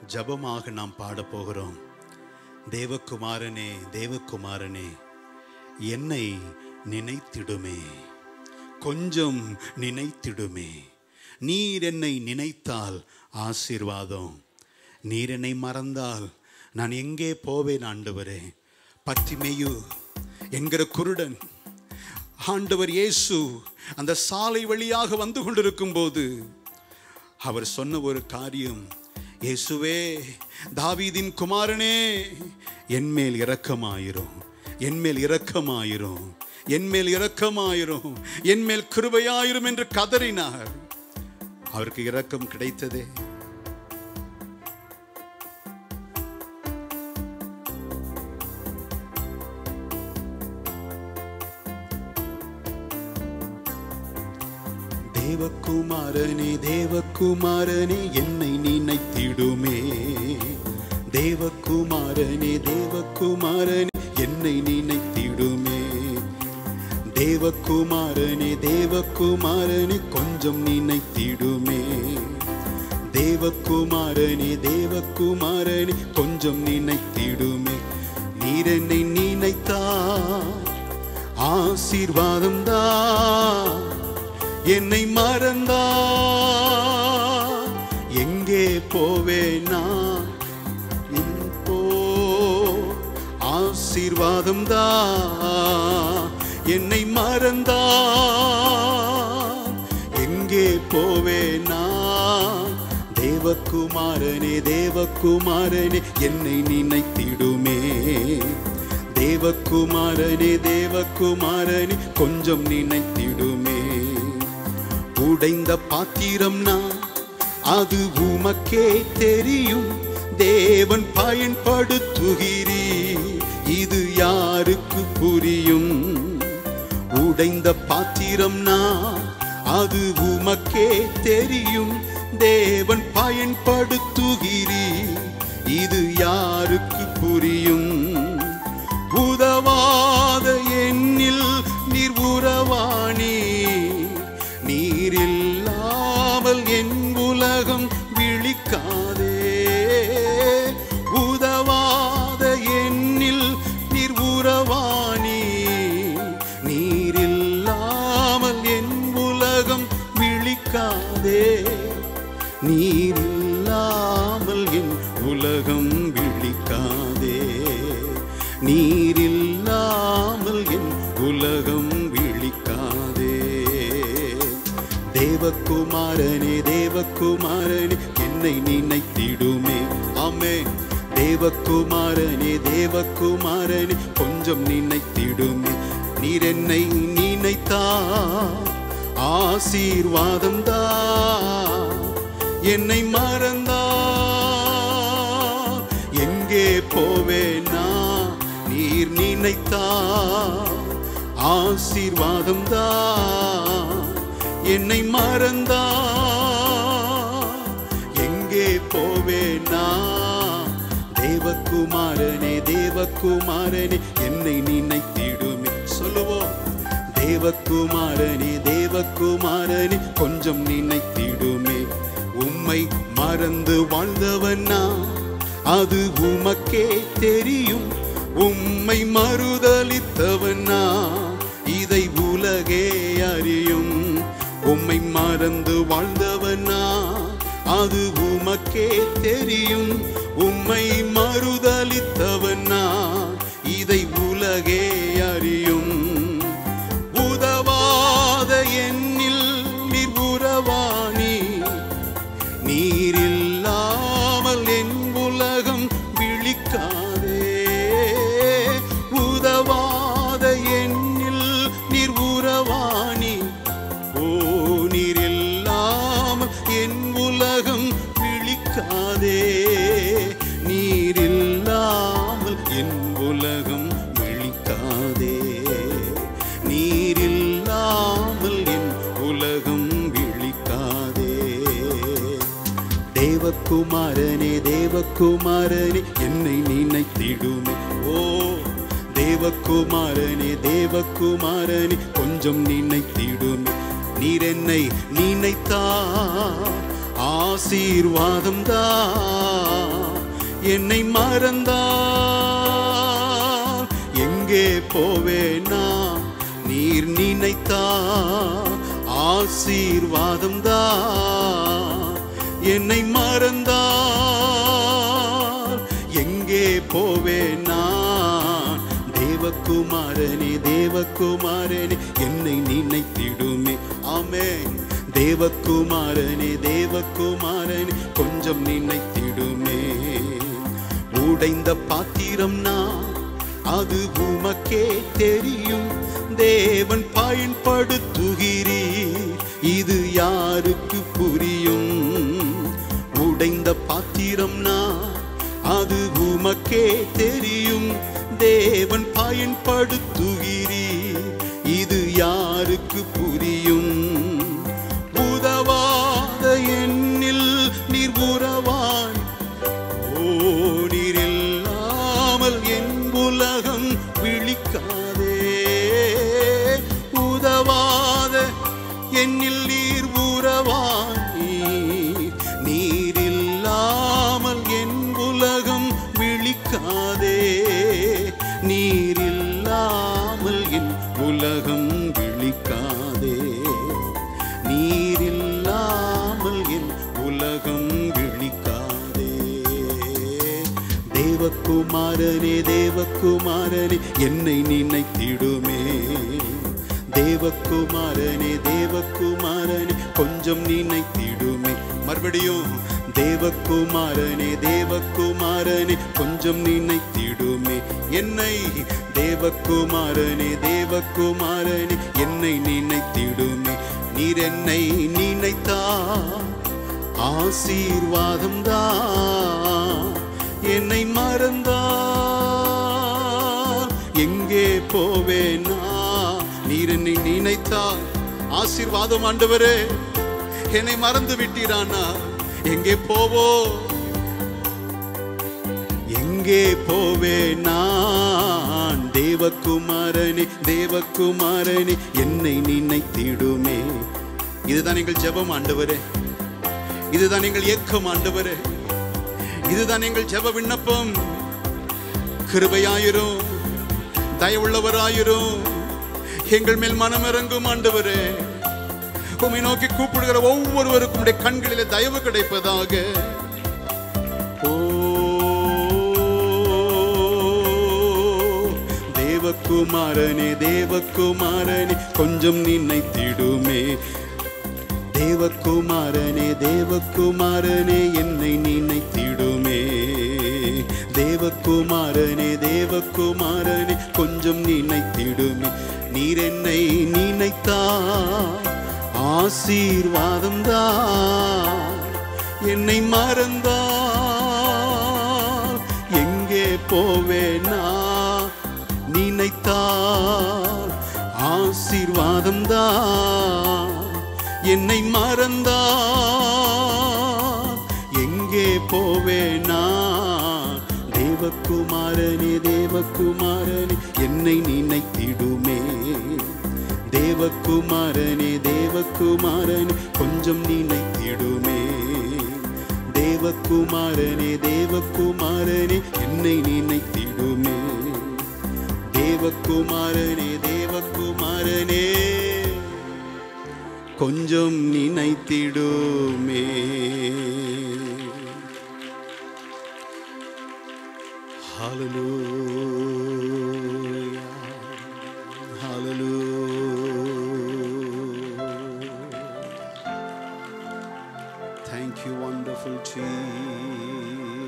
ஜபமாக நாம் பாடப் போகிறோம் தேவகுமாரனே தேவகுமாரனே என்னை நினைத்திடுமே கொஞ்சம் நினைத்திடுமே நீர் என்னை நினைத்தால் ஆசீர்வாதம் நீர் என்னை மறந்தால் நான் எங்கே போவேன் ஆண்டவரே பத்திமையு என்கிற குருடன் ஆண்டவர் இயேசு அந்த சாலை வழியாக வந்து கொண்டிருக்கும் போது அவர் சொன்ன ஒரு காரியம் இயேசுவே தாவீதின் குமாரனே என்மேல் இரக்கமாயிரும் என்மேல் இரக்கமாயிரும் என்மேல் இரக்கமாயிரும் என்மேல் கிருபையாயிரும் என்று கதறினார் அவருக்கு இரக்கம் கிடைத்ததே தேவகுமாரனே தேவகுமாரனே என்னை நினைத்திடுமே தேவகுமாரனே தேவகுமாரனே என்னை நினைத்திடுமே தேவகுமாரனே தேவகுமாரனே கொஞ்சம் நினைத்திடுமே தேவகுமாரனே தேவகுமாரனே கொஞ்சம் நினைத்திடுமே நீர் என்னை நினைத்தா ஆசீர்வாதம் தான் என்னை மறந்தா எங்கே போவேனா போ ஆசீர்வாதம் தான் என்னை மறந்தா எங்கே போவேனா தேவகுமாரனே தேவகுமாரனே என்னை நினைத்திடுமே தேவகுமாரனே தேவகுமாரனே கொஞ்சம் நினைத்திடுமே உடைந்த பாத்திரம் நான் அது உமக்கே தெரியும் தேவன் பயன்படுத்துகிறீ இது யாருக்கு புரியும் உடைந்த பாத்திரம் நான் அது உமக்கே தெரியும் தேவன் பயன்படுத்துகிறீ இது யாருக்கு புரியும் உதவாத எண்ணில் நீர் உறவாணி நீர் இல்லாமல் என் உலகம் விழிக்காதே உதவாத எண்ணில் நீர் உறவாணி நீர் இல்லாமல் என் உலகம் விழிக்காதே நீர் இல்லாமல் என் உலகம் விழிக்காதே நீர் இல்லாமல் என் உலகம் விழிக்காதே தேவகுமாரனே தேவகுமாரனே என்னை நினைத்திடுமே ஆமே தேவகுமாரனே தேவகுமாரனே கொஞ்சம் நினைத்திடுமே நீர் என்னை நினைத்தா ஆசீர்வாதம் தா என்னை மறந்தா எங்கே போவேனா நீர் நினைத்தா ஆசீர்வாதம் தா என்னை மறந்தா எங்கே போவேனா தேவகுமாரனே தேவகுமாரனே என்னை நினைத்திடுமே சொல்லுவோம் தேவகுமாரனே தேவகுமாரனே கொஞ்சம் நினைத்திடுமே உம்மை மறந்து வாழ்ந்தவனா அது உமக்கே தெரியும் உம்மை மறுதலித்தவனா இதை உலகே அறியும் உம்மை மறந்து வாழ்ந்தவனா அது உமக்கே தெரியும் உம்மை மறுதலித்தவனா இதை உலகே அறியும் உதவாத எண்ணில் நீர் உறவாணி நீர் இல்லாமல் என் உலகம் விழிக்காதே உதவாத எண்ணில் நீர் உறவாணி ஓ நீர் இல்லாமல் என் உலகம் விழிக்காதே நீர் இல்லாமல் என் உலகம் விழிக்காதே நீர் இல்லாமல் என் உலகம் விழிக்காதே தேவகுமாரனே தேவகுமாரனே என்னை நினைத்திடுமே ஓ தேவகுமாரனே தேவகுமாரனே கொஞ்சம் நினைத்திடுமே நீர் என்னை நினைத்தா ஆசீர்வாதம் தான் என்னை மறந்தால் எங்கே போவேனா நீர் நினைத்தா ஆசீர்வாதம் தான் என்னை மறந்தால் எங்கே போவேனா தேவகுமாரனே தேவகுமாரனே என்னை நினைத்திடுமே ஆமென் தேவகுமாரனே தேவகுமாரனே கொஞ்சம் நினைத்திடுமே உடைந்த பாத்திரம் நான் அது உமக்கே தெரியும் தேவன் பயன்படுத்துகிறீர் இது யாருக்கு புரியும் உடைந்த பாத்திரம் நான் அது உமக்கே தெரியும் தேவன் பயன்படுத்துகிறீர் இது யாருக்கு புரியும் உதவாத எண்ணில் நீர் உறவான் ஓ நீர் இல்லாமல் என் உலகம் விழிக்காதே உதவாத என்னில் நீர் உறவான் நீர் இல்லாமல் என் உலகம் விழிக்காதே நீர் இல்லாமல் என் உலகம் விழிக்காதே நீர் இல்லாமல் என் உலகம் விழிக்காதே தேவகுமாரனே தேவகுமாரனே என்னை நினைத்திடுமே தேவகுமாரனே தேவகுமாரனே கொஞ்சம் நினைத்திடுமே மறுபடியும் தேவகுமாரனே தேவகுமாரனே கொஞ்சம் நினைத்திடுமே என்னை தேவகுமாரனே தேவகுமாரனே என்னை நினைத்திடுமே நீர் என்னை நினைத்தா ஆசீர்வாதம் தான் என்னை மறந்தால் எங்கே போவேனா நீர் என்னை நினைத்தால் ஆசீர்வாதம் ஆண்டவரே என்னை மறந்து விட்டீரானா எங்கே போவோ எங்கே போவேன் நான் தேவகுமாரனே தேவகுமாரனே என்னை நினைத்திடுமே இதுதான் எங்கள் ஜெபம் ஆண்டவரே இதுதான் எங்கள் ஏக்கம் ஆண்டவரே இதுதான் எங்கள் ஜெப விண்ணப்பம் கிருபையாயிரும் தயவுள்ளவராயிரும் எங்கள் மேல் மனமிறங்கும் ஆண்டவரே உம்மை நோக்கி கூப்பிடுகிற ஒவ்வொருவருக்கும் உடைய கண்களிலே தயவு கிடைப்பதாக ஓ தேவகுமாரனே தேவகுமாரனே கொஞ்சம் நினைத்திடுமே தேவகுமாரனே தேவகுமாரனே என்னை நினைத்திடுமே தேவகுமாரனே தேவகுமாரனே கொஞ்சம் நினைத்திடுமே நீர் என்னை நினைத்தா ஆசீர்வாதம் தான் என்னை மறந்தால் எங்கே போவேனா நினைத்தால் ஆசீர்வாதம் தான் என்னை மறந்தால் எங்கே போவேனா தேவகுமாரனே தேவகுமாரனே என்னை நினைத்திடுமே தேவகுமாரனே தேவகுமாரனே கொஞ்சம் நினைத்திடுமே தேவகுமாரனே தேவகுமாரனே என்னை நினைத்திடுமே தேவகுமாரனே தேவகுமாரனே கொஞ்சம் நினைத்திடுமே Hallelujah. Hallelujah. Thank you, wonderful Jesus.